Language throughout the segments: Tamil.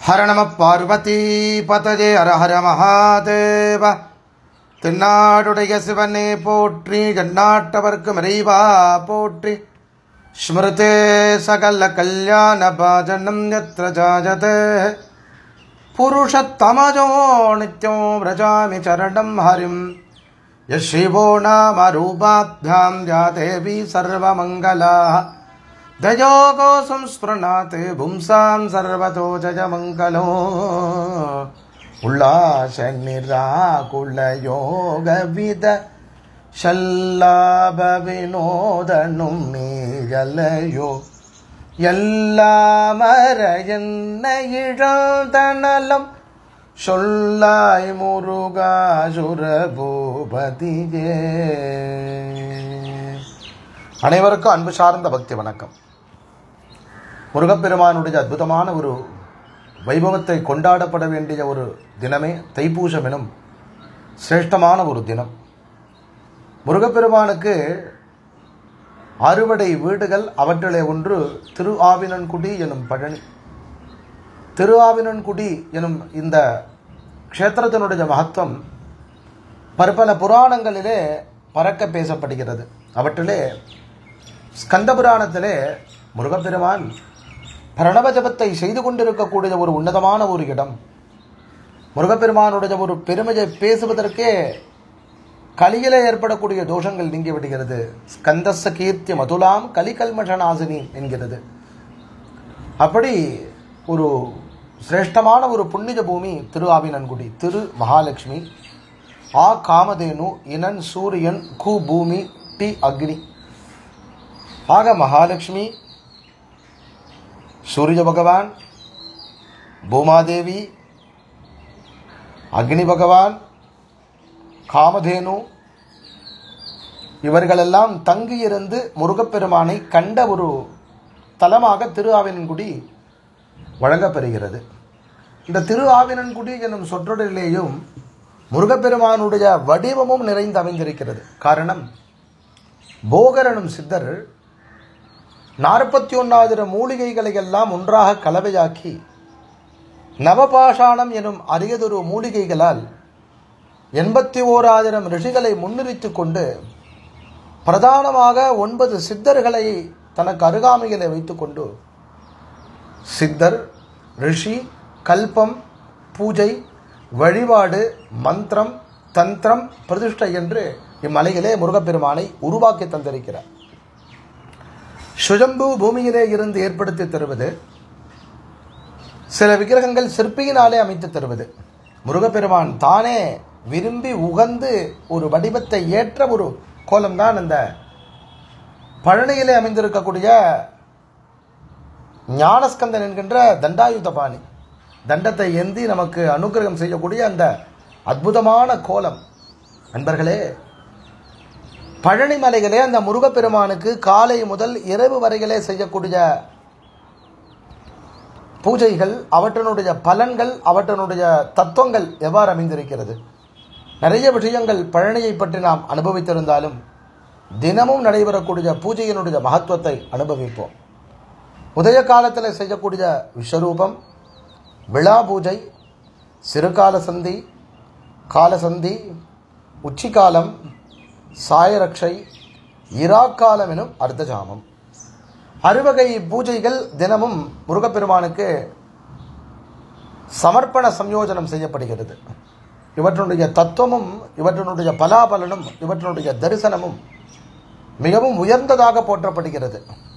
ஹர நம பார்வதி பதஜே ஹர ஹர மகாதேவ தென்னாடுடைய சிவனே போற்றி ஜன்னாட்டவர்க்கு இறைவா போற்றி ஸ்மிருதே சகல கல்யாண பாஜனம் யத்ர ஜாஜதே புருஷத்தமஜோ நித்யோ व्रजामि சரணம் ஹரிம் यशिवो नाम रूपाभ्यां या देवी सर्वमङ्गलाः दयोगो संस्पृणाते पुंसां सर्वतो जयमङ्गलो उल्लासनिराकुलयोगविद ஷல்லாபவினோதனும் நீயலையோ எல்லாமர என்ன இழந்தனலம் சொல்லாய் முருகாசுரபூபதியே அனைவருக்கும் அன்பு சார்ந்த பக்தி வணக்கம் முருகப்பெருமானுடைய அற்புதமான ஒரு வைபவத்தை கொண்டாடப்பட வேண்டிய ஒரு தினமே தைப்பூசம் எனும் சிரேஷ்டமான ஒரு தினம் முருகப்பெருமானுக்கு அறுவடை வீடுகள் அவற்றிலே ஒன்று திரு ஆவினன்குடி எனும் பழனி திரு ஆவினன்குடி எனும் இந்த க்ஷேத்திரத்தினுடைய மகத்துவம் பற்பல புராணங்களிலே பறக்க பேசப்படுகிறது அவற்றிலே ஸ்கந்த புராணத்திலே முருகப்பெருமான் பிரணவ ஜபத்தை செய்து கொண்டிருக்கக்கூடிய ஒரு உன்னதமான ஒரு இடம் முருகப்பெருமானுடைய ஒரு பெருமையை பேசுவதற்கே கலியில ஏற்படக்கூடிய தோஷங்கள் நீங்கி விடுகிறது ஸ்கந்தச கீர்த்தி மதுலாம் கலிகல்மஷநாசினி என்கிறது அப்படி ஒரு சிரேஷ்டமான ஒரு புண்ணிய பூமி திரு ஆவினன்குடி திரு மகாலட்சுமி ஆ காமதேனு இனன் சூரியன் கு பூமி டி அக்னி ஆக மகாலட்சுமி சூரிய பகவான் பூமாதேவி அக்னி பகவான் காமதேனு இவர்களெல்லாம் தங்கியிருந்து முருகப்பெருமானை கண்ட ஒரு தலமாக திரு ஆவினன்குடி வழங்கப்பெறுகிறது இந்த திரு ஆவினன்குடி என்னும் சொற்றொடரிலேயும் முருகப்பெருமானுடைய வடிவமும் நிறைந்து அமைந்திருக்கிறது காரணம் போகர் எனும் சித்தர் நாற்பத்தி ஒன்னாயிரம் மூலிகைகளை எல்லாம் ஒன்றாக கலவையாக்கி நவபாஷாணம் எனும் அரியதொரு மூலிகைகளால் எண்பத்தி ஓராயிரம் ரிஷிகளை முன்னிறுத்தி கொண்டு பிரதானமாக ஒன்பது சித்தர்களை தனக்கு அருகாமையிலே வைத்துக்கொண்டு சித்தர் ரிஷி கல்பம் பூஜை வழிபாடு மந்திரம் தந்திரம் பிரதிஷ்டை என்று இம்மலையிலே முருகப்பெருமானை உருவாக்கி தந்திருக்கிறார் சுஜம்பு பூமியிலே இருந்து ஏற்படுத்தி தருவது சில விக்கிரகங்கள் சிற்பியினாலே அமைத்து தருவது முருகப்பெருமான் தானே விரும்பி உகந்து ஒரு வடிவத்தை ஏற்ற ஒரு கோலம்தான் அந்த பழனியிலே அமைந்திருக்கக்கூடிய ஞானஸ்கந்தன் என்கின்ற தண்டாயுத பாணி தண்டத்தை ஏந்தி நமக்கு அனுகிரகம் செய்யக்கூடிய அந்த அற்புதமான கோலம் நண்பர்களே பழனி மலைகளே அந்த முருகப்பெருமானுக்கு காலை முதல் இரவு வரையிலே செய்யக்கூடிய பூஜைகள் அவற்றினுடைய பலன்கள் அவற்றினுடைய தத்துவங்கள் எவ்வாறு அமைந்திருக்கிறது நிறைய விஷயங்கள் பழனியை பற்றி நாம் அனுபவித்திருந்தாலும் தினமும் நடைபெறக்கூடிய பூஜையினுடைய மகத்துவத்தை அனுபவிப்போம் உதய காலத்தில் செய்யக்கூடிய விஸ்வரூபம் விழா பூஜை சிறுகால சந்தி காலசந்தி உச்சிக்காலம் சாயரக்ஷை இராக்காலம் எனும் அர்த்தஜாமம் அறுவகை பூஜைகள் தினமும் முருகப்பெருமானுக்கு சமர்ப்பண சம்யோஜனம் செய்யப்படுகிறது இவற்றினுடைய தத்துவமும் இவற்றினுடைய பலாபலனும் இவற்றினுடைய தரிசனமும் மிகவும் உயர்ந்ததாக போற்றப்படுகிறது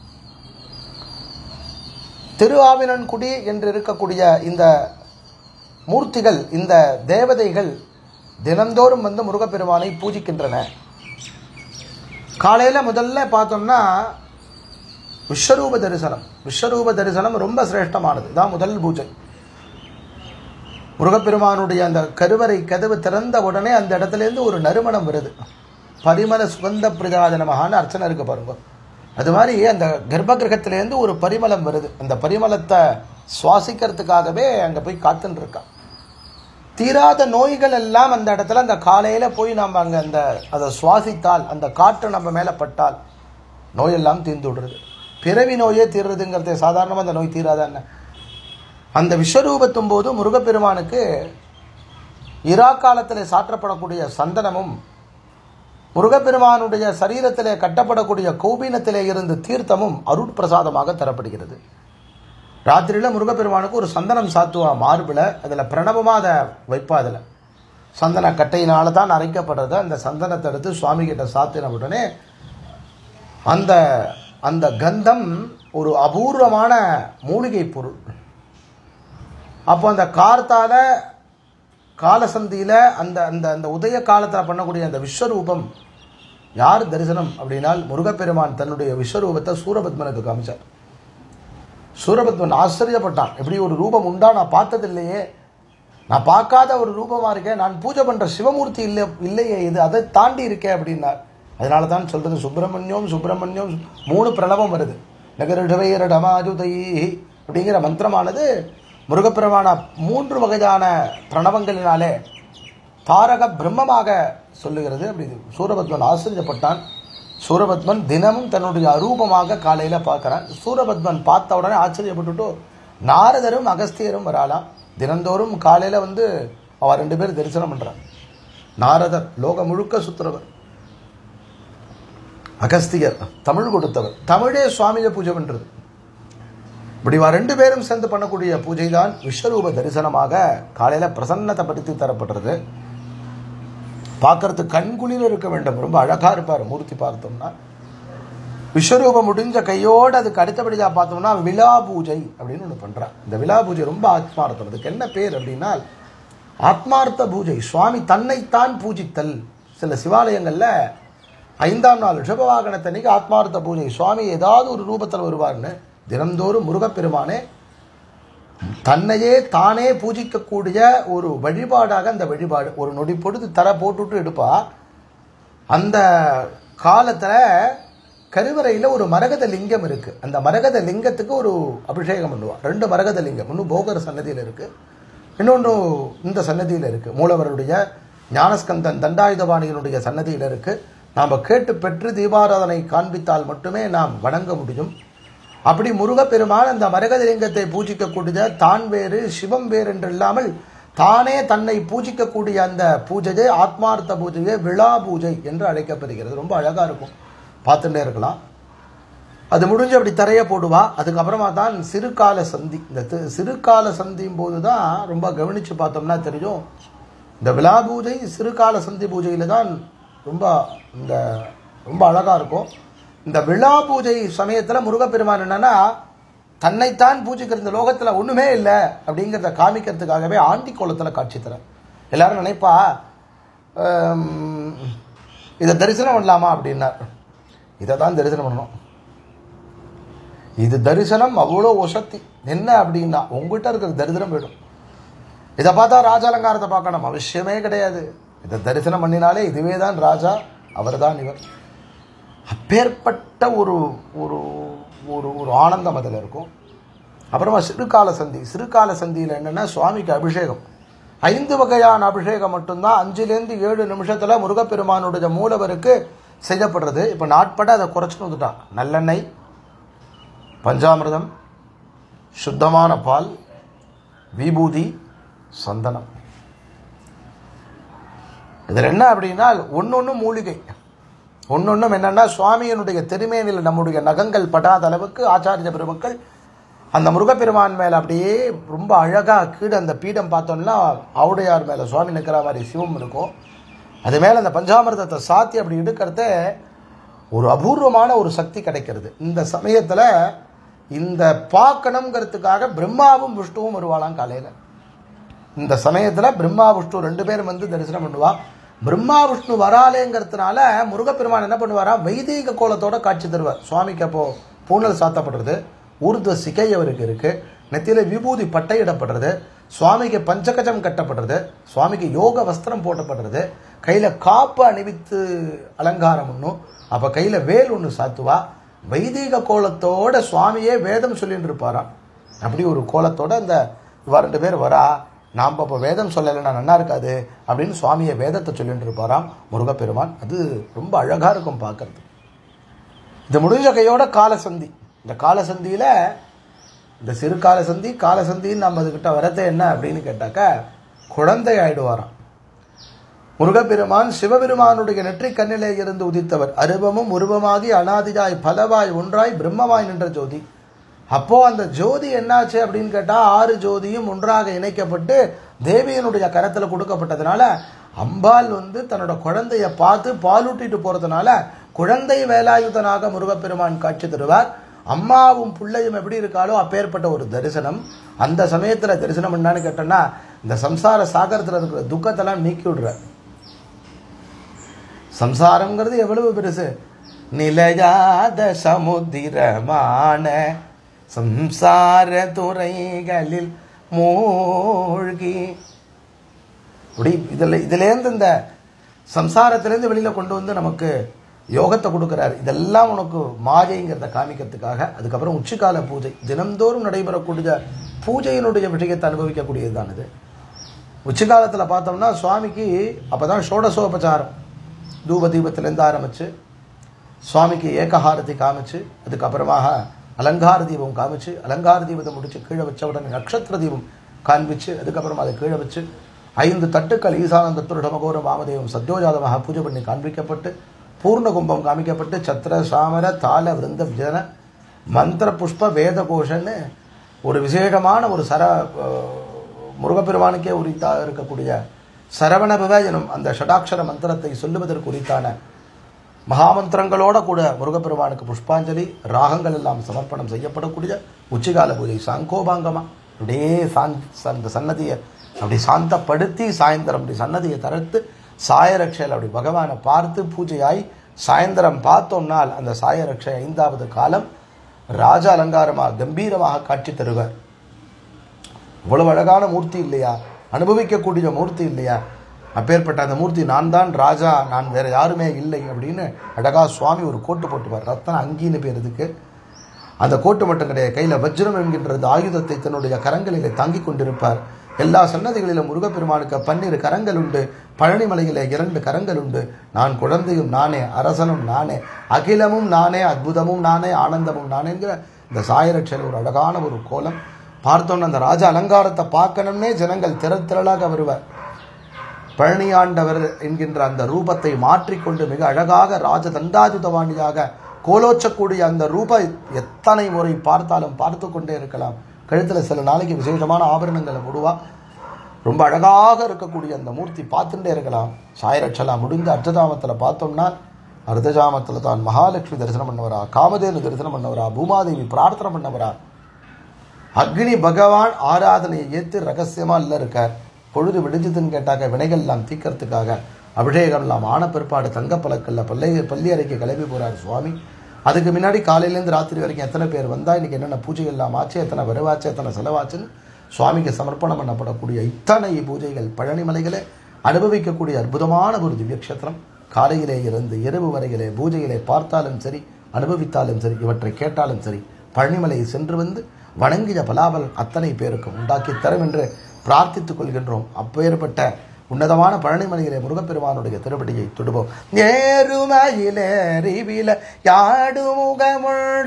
திரு ஆவினன்குடி என்று இருக்கக்கூடிய இந்த மூர்த்திகள் இந்த தேவதைகள் தினந்தோறும் வந்து முருகப்பெருமானை பூஜிக்கின்றன காலையில் முதல்ல பார்த்தோம்னா விஸ்வரூப தரிசனம் விஸ்வரூப தரிசனம் ரொம்ப சிரேஷ்டமானது தான் முதல் பூஜை முருகப்பெருமானுடைய அந்த கருவறை கதவு திறந்த உடனே அந்த இடத்துலேருந்து ஒரு நறுமணம் வருது பரிமள சுகந்த பிரஜாதனமகான அர்ச்சனை இருக்கு பாருங்க அது மாதிரி அந்த கர்ப்ப கிரகத்திலேருந்து ஒரு பரிமளம் வருது அந்த பரிமளத்தை சுவாசிக்கிறதுக்காகவே அங்கே போய் காத்துன்னு இருக்கான் தீராத நோய்கள் எல்லாம் அந்த இடத்துல அந்த காலையில் போய் நம்ம அங்கே அந்த அதை சுவாசித்தால் அந்த காற்று நம்ம மேலே பட்டால் நோயெல்லாம் தீர்ந்து விடுறது பிறவி நோயே தீர்றதுங்கிறது சாதாரணமாக அந்த நோய் தீராத என்ன அந்த விஸ்வரூபத்தும் போது முருகப்பெருமானுக்கு இரா காலத்தில் சாற்றப்படக்கூடிய சந்தனமும் முருகப்பெருமானுடைய சரீரத்திலே கட்டப்படக்கூடிய கௌபீனத்திலே இருந்து தீர்த்தமும் அருட்பிரசாதமாக தரப்படுகிறது ராத்திரியில் முருகப்பெருமானுக்கு ஒரு சந்தனம் சாத்துவா மார்பில் அதில் பிரணவமாக அதை வைப்பா அதில் சந்தன கட்டையினால தான் அரைக்கப்படுறது அந்த சந்தனத்தை எடுத்து சுவாமி கிட்ட சாத்தின உடனே அந்த அந்த கந்தம் ஒரு அபூர்வமான மூலிகை பொருள் அப்போ அந்த கார்த்தால காலசந்தியில் அந்த அந்த அந்த உதய காலத்தில் பண்ணக்கூடிய அந்த விஸ்வரூபம் யார் தரிசனம் அப்படின்னால் முருகப்பெருமான் தன்னுடைய விஸ்வரூபத்தை சூரபத்மனுக்கு காமிச்சார் சூரபத்மன் ஆச்சரியப்பட்டான் எப்படி ஒரு ரூபம் உண்டா நான் பார்த்ததில்லையே நான் பார்க்காத ஒரு ரூபமாக இருக்கேன் நான் பூஜை பண்ணுற சிவமூர்த்தி இல்லை இல்லையே இது அதை தாண்டி இருக்கேன் அப்படின்னார் அதனால தான் சொல்கிறது சுப்பிரமணியம் சுப்பிரமணியம் மூணு பிரணவம் வருது நகரிடவையரடமாஜுதை அப்படிங்கிற மந்திரமானது முருகப்பெருமான மூன்று வகையான பிரணவங்களினாலே தாரக பிரம்மமாக சொல்லுகிறது அப்படி சூரபத்மன் ஆச்சரியப்பட்டான் சூரபத்மன் தினமும் தன்னுடைய அரூபமாக காலையில் பார்க்குறான் சூரபத்மன் பார்த்த உடனே ஆச்சரியப்பட்டுட்டு நாரதரும் அகஸ்தியரும் வராலாம் தினந்தோறும் காலையில் வந்து அவ ரெண்டு பேர் தரிசனம் பண்ணுறான் நாரதர் லோகம் முழுக்க சுத்துறவர் அகஸ்தியர் தமிழ் கொடுத்தவர் தமிழே சுவாமியை பூஜை பண்ணுறது இப்படி வா ரெண்டு பேரும் சேர்ந்து பண்ணக்கூடிய பூஜை தான் விஸ்வரூப தரிசனமாக காலையில் பிரசன்னத்தை படுத்தி தரப்படுறது பார்க்கறதுக்கு கண்குளிர இருக்க வேண்டும் ரொம்ப அழகாக இருப்பார் மூர்த்தி பார்த்தோம்னா விஸ்வரூபம் முடிஞ்ச கையோடு அதுக்கு அடுத்தபடியாக பார்த்தோம்னா விழா பூஜை அப்படின்னு ஒன்று பண்ணுறான் இந்த விழா பூஜை ரொம்ப ஆத்மார்த்தம் அதுக்கு என்ன பேர் அப்படின்னா ஆத்மார்த்த பூஜை சுவாமி தன்னைத்தான் பூஜித்தல் சில சிவாலயங்களில் ஐந்தாம் நாள் ரிஷபவாகனத்தன்னைக்கு ஆத்மார்த்த பூஜை சுவாமி ஏதாவது ஒரு ரூபத்தில் வருவார்னு தினந்தோறும் முருகப்பெருமானே தன்னையே தானே பூஜிக்கக்கூடிய ஒரு வழிபாடாக அந்த வழிபாடு ஒரு நொடி பொழுது தர போட்டுட்டு எடுப்பா அந்த காலத்தில் கருவறையில் ஒரு மரகத லிங்கம் இருக்குது அந்த மரகத லிங்கத்துக்கு ஒரு அபிஷேகம் பண்ணுவாள் ரெண்டு மரகத லிங்கம் ஒன்று போகர் சன்னதியில் இருக்குது இன்னொன்று இந்த சன்னதியில் இருக்குது மூலவருடைய ஞானஸ்கந்தன் தண்டாயுதபாணியினுடைய சன்னதியில் இருக்குது நாம் கேட்டு பெற்று தீபாராதனை காண்பித்தால் மட்டுமே நாம் வணங்க முடியும் அப்படி முருகப்பெருமான் அந்த மரகதலிங்கத்தை பூஜிக்கக்கூடிய தான் வேறு சிவம் வேறு என்று இல்லாமல் தானே தன்னை பூஜிக்கக்கூடிய அந்த பூஜையே ஆத்மார்த்த பூஜையே விழா பூஜை என்று அழைக்கப்படுகிறது ரொம்ப அழகாக இருக்கும் பார்த்துட்டே இருக்கலாம் அது முடிஞ்சு அப்படி தரைய போடுவா அதுக்கப்புறமா தான் சிறுகால சந்தி இந்த தி- சிறுகால சந்தியும் போது தான் ரொம்ப கவனித்து பார்த்தோம்னா தெரியும் இந்த விழா பூஜை சிறுகால சந்தி பூஜையில் தான் ரொம்ப இந்த ரொம்ப அழகாக இருக்கும் இந்த விழா பூஜை சமயத்தில் முருகப்பெருமான் என்னன்னா தன்னைத்தான் பூஜிக்கிற இந்த லோகத்தில் ஒன்றுமே இல்லை அப்படிங்கிறத காமிக்கிறதுக்காகவே ஆண்டி கோலத்தில் காட்சி தரேன் எல்லாரும் நினைப்பா ஆம், இதை தரிசனம் பண்ணலாமா அப்படின்னார் இதை தான் தரிசனம் பண்ணணும் இது தரிசனம் அவ்வளோ ஒசத்தி என்ன அப்படின்னா உங்ககிட்ட இருக்கிற தரிசனம் போயிடும் இதை பார்த்தா ராஜாலங்காரத்தை பார்க்கணும் அவசியமே கிடையாது இதை தரிசனம் பண்ணினாலே இதுவே தான் ராஜா அவர் தான் இவர் அப்பேற்பட்ட ஒரு ஒரு ஒரு ஒரு ஆனந்தம் அதில் இருக்கும் அப்புறமா சிறுகால சந்தி சிறுகால சந்தியில் என்னென்னா சுவாமிக்கு அபிஷேகம் ஐந்து வகையான அபிஷேகம் மட்டும்தான் அஞ்சுலேருந்து ஏழு நிமிஷத்தில் முருகப்பெருமானுடைய மூலவருக்கு செய்யப்படுறது இப்போ நாட்பட அதை குறைச்சிட்டு வந்துட்டான் நல்லெண்ணெய் பஞ்சாமிர்தம் சுத்தமான பால் விபூதி சந்தனம் இதில் என்ன அப்படின்னா ஒன்று மூலிகை ஒன்னொன்றும் என்னன்னா சுவாமியினுடைய திருமேனில் நம்முடைய நகங்கள் படாத அளவுக்கு ஆச்சாரிய பெருமக்கள் அந்த முருகப்பெருமான் மேலே அப்படியே ரொம்ப அழகாக கீழே அந்த பீடம் பார்த்தோம்னா ஆவுடையார் மேலே சுவாமி நிற்கிற மாதிரி சிவம் இருக்கும் அது மேலே அந்த பஞ்சாமிர்தத்தை சாத்தி அப்படி எடுக்கிறத ஒரு அபூர்வமான ஒரு சக்தி கிடைக்கிறது இந்த சமயத்தில் இந்த பார்க்கணுங்கிறதுக்காக பிரம்மாவும் விஷ்ணுவும் வருவாளாம் காலையில் இந்த சமயத்தில் பிரம்மா விஷ்ணு ரெண்டு பேரும் வந்து தரிசனம் பண்ணுவா பிரம்மா விஷ்ணு வராலேங்கிறதுனால முருகப்பெருமான் என்ன பண்ணுவாரா வைதீக கோலத்தோட காட்சி தருவார் சுவாமிக்கு அப்போ பூணல் சாத்தப்படுறது ஊர்துவ சிகை அவருக்கு இருக்கு நெத்தியில விபூதி பட்டையிடப்படுறது சுவாமிக்கு பஞ்சகஜம் கட்டப்படுறது சுவாமிக்கு யோக வஸ்திரம் போட்டப்படுறது கையில் காப்பு அணிவித்து அலங்காரம் ஒன்றும் அப்போ கையில் வேல் ஒன்று சாத்துவா வைதீக கோலத்தோட சுவாமியே வேதம் சொல்லிட்டு இருப்பாராம் அப்படி ஒரு கோலத்தோட அந்த இவா ரெண்டு பேர் வரா நாம் இப்போ வேதம் சொல்லலைன்னா நல்லா இருக்காது அப்படின்னு சுவாமியை வேதத்தை சொல்லிட்டு இருப்பாராம் முருகப்பெருமான் அது ரொம்ப அழகாக இருக்கும் பார்க்கறது இது முடிஞ்ச கையோட காலசந்தி இந்த காலசந்தியில் இந்த சிறு கால சந்தி கால சந்தின்னு நம்ம அதுக்கிட்ட வரதே என்ன அப்படின்னு கேட்டாக்கா குழந்தை ஆயிடுவாராம் முருகப்பெருமான் சிவபெருமானுடைய நெற்றிக் கண்ணிலே இருந்து உதித்தவர் அருவமும் உருவமாகி அனாதியாய் பலவாய் ஒன்றாய் பிரம்மவாய் நின்ற ஜோதி அப்போ அந்த ஜோதி என்னாச்சு அப்படின்னு கேட்டா ஆறு ஜோதியும் ஒன்றாக இணைக்கப்பட்டு தேவியனுடைய கரத்துல கொடுக்கப்பட்டதுனால அம்பாள் வந்து தன்னோட குழந்தைய பார்த்து பாலூட்டிட்டு போறதுனால குழந்தை வேலாயுதனாக முருகப்பெருமான் காட்சி தருவார் அம்மாவும் பிள்ளையும் எப்படி இருக்காளோ அப்பேற்பட்ட ஒரு தரிசனம் அந்த சமயத்துல தரிசனம் என்னன்னு கேட்டோம்னா இந்த சம்சார சாகரத்துல இருக்கிற துக்கத்தெல்லாம் நீக்கி விடுறார் சம்சாரம்ங்கிறது எவ்வளவு பெருசு நிலையாத சமுத்திரமான சம்சார துறைகளில் மூழ்கி இப்படி இதில் இதுலேருந்து இந்த சம்சாரத்திலேருந்து வெளியில் கொண்டு வந்து நமக்கு யோகத்தை கொடுக்குறாரு இதெல்லாம் உனக்கு மாயைங்கிறத காமிக்கிறதுக்காக அதுக்கப்புறம் உச்சிக்கால பூஜை தினந்தோறும் நடைபெறக்கூடிய பூஜையினுடைய விஷயத்தை அனுபவிக்கக்கூடியது தான் இது உச்சிகாலத்தில் பார்த்தோம்னா சுவாமிக்கு அப்போ தான் ஷோடசோபச்சாரம் தூப தீபத்திலேருந்து ஆரம்பித்து சுவாமிக்கு ஏகஹாரதி காமிச்சு அதுக்கப்புறமாக அலங்கார தீபம் காமிச்சு அலங்கார தீபத்தை முடிச்சு கீழே வச்ச உடனே நட்சத்திர தீபம் காண்பிச்சு அதுக்கப்புறம் அதை கீழே வச்சு ஐந்து தட்டுக்கள் ஈசானந்தத்துருட மகோர வாமதேவம் சத்யோஜாதமாக பூஜை பண்ணி காண்பிக்கப்பட்டு பூர்ண கும்பம் காமிக்கப்பட்டு சத்திர சாமர தாள விருந்த விஜன மந்திர புஷ்ப வேத கோஷன்னு ஒரு விசேஷமான ஒரு சர அஹ், முருகப்பெருமானுக்கே உரித்தாக இருக்கக்கூடிய சரவண விவஜனம் அந்த ஷடாட்சர மந்திரத்தை சொல்லுவதற்கு உரித்தான மகாமந்திரங்களோட கூட முருகப்பெருமானுக்கு புஷ்பாஞ்சலி ராகங்கள் எல்லாம் சமர்ப்பணம் செய்யப்படக்கூடிய உச்சிகால பூஜை சாங்கோபாங்கமா அப்படியே சாந்த் அந்த சன்னதியை அப்படி சாந்தப்படுத்தி சாயந்தரம் அப்படி சன்னதியை தரத்து சாயரட்சையில் அப்படி பகவானை பார்த்து பூஜையாய் சாயந்தரம் பார்த்தோம்னால் அந்த சாயரட்சை ஐந்தாவது காலம் ராஜ அலங்காரமாக கம்பீரமாக காட்சி தருவார் இவ்வளவு அழகான மூர்த்தி இல்லையா அனுபவிக்கக்கூடிய மூர்த்தி இல்லையா அப்பேற்பட்ட அந்த மூர்த்தி நான் தான் ராஜா நான் வேற யாருமே இல்லை அப்படின்னு அழகா சுவாமி ஒரு கோட்டு போட்டுப்பார் ரத்தன அங்கின்னு பேர் இதுக்கு அந்த கோட்டு மட்டும் கிடையாது கையில் வஜ்ரம் என்கின்ற அந்த ஆயுதத்தை தன்னுடைய கரங்களிலே தாங்கிக் கொண்டிருப்பார் எல்லா சன்னதிகளிலும் முருகப்பெருமானுக்கு பன்னிரு கரங்கள் உண்டு பழனிமலையிலே இரண்டு கரங்கள் உண்டு நான் குழந்தையும் நானே அரசனும் நானே அகிலமும் நானே அற்புதமும் நானே ஆனந்தமும் நானேங்கிற இந்த சாயரட்சல் ஒரு அழகான ஒரு கோலம் பார்த்தோன்னு அந்த ராஜ அலங்காரத்தை பார்க்கணும்னே ஜனங்கள் திரள் திரளாக வருவார் பழனியாண்டவர் என்கின்ற அந்த ரூபத்தை மாற்றிக்கொண்டு மிக அழகாக ராஜ தண்டாயுதவாணியாக கோலோச்சக்கூடிய அந்த ரூபை எத்தனை முறை பார்த்தாலும் பார்த்து கொண்டே இருக்கலாம் கழுத்தில் சில நாளைக்கு விசேஷமான ஆபரணங்களை போடுவா ரொம்ப அழகாக இருக்கக்கூடிய அந்த மூர்த்தி பார்த்துட்டே இருக்கலாம் சாயரட்சலா முடிந்து அர்த்தஜாமத்தில் பார்த்தோம்னா அர்த்தஜாமத்தில் தான் மகாலட்சுமி தரிசனம் பண்ணவரா காமதேனு தரிசனம் பண்ணவரா பூமாதேவி பிரார்த்தனை பண்ணவரா அக்னி பகவான் ஆராதனையை ஏற்று ரகசியமா இல்ல இருக்கார் பொழுது விடிஞ்சதுன்னு கேட்டாக்க வினைகள் எல்லாம் தீக்கிறதுக்காக அபிஷேகம் எல்லாம் ஆன பிற்பாடு தங்கப்பழக்கல்ல பல்லை பள்ளி அறைக்கு கிளம்பி போறார் சுவாமி அதுக்கு முன்னாடி காலையிலேருந்து ராத்திரி வரைக்கும் எத்தனை பேர் வந்தா இன்னைக்கு என்னென்ன பூஜை எல்லாம் ஆச்சு எத்தனை வரவாச்சு எத்தனை செலவாச்சுன்னு சுவாமிக்கு சமர்ப்பணம் பண்ணப்படக்கூடிய இத்தனை பூஜைகள் பழனிமலைகளே அனுபவிக்கக்கூடிய அற்புதமான ஒரு திவ்யக்ஷேத்திரம் காலையிலே இருந்து இரவு வரையிலே பூஜைகளை பார்த்தாலும் சரி அனுபவித்தாலும் சரி இவற்றை கேட்டாலும் சரி பழனிமலையை சென்று வந்து வணங்கிய பலாபலன் அத்தனை பேருக்கும் உண்டாக்கி தரும் என்று பிரார்த்தித்துக் கொள்கின்றோம் அப்பேற்பட்ட உன்னதமான பழனிமலையிலே முருகப்பெருமானுடைய திருப்படியை தொடுவோம் ஏறுமயிலேறிவில யாடு முகமுழ்ற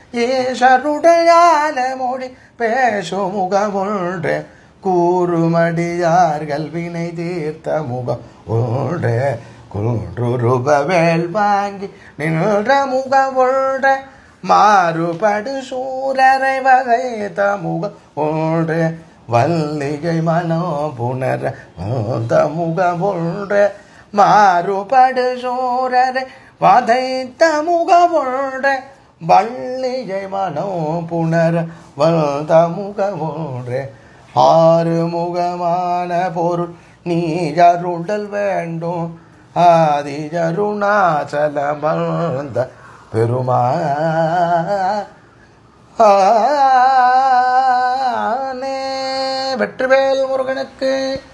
ஏசருடையால மொழி பேசும் முகமுழ்ற கூறுமடியார்கள் வினை தீர்த்த முகம் ஒன்றே குன்றுருபவேல் வாங்கி நின்ற முகம் ஒன்ற மாறுபடு சூரரை வகைத்த முகம் ஒன்று வல்லிகை மனோ புனர வந்த முகம் ஒன்று மாறுபடு சூரரை வதைத்த முகம் ஒன்று வள்ளிகை மனோ புனர வந்த முகம் ஒன்று ஆறு முகமான பொருள் நீ அருளல் வேண்டும் ஆதி அருணாச்சல மந்த பெருமா வெற்றிவேல் முருகனுக்கு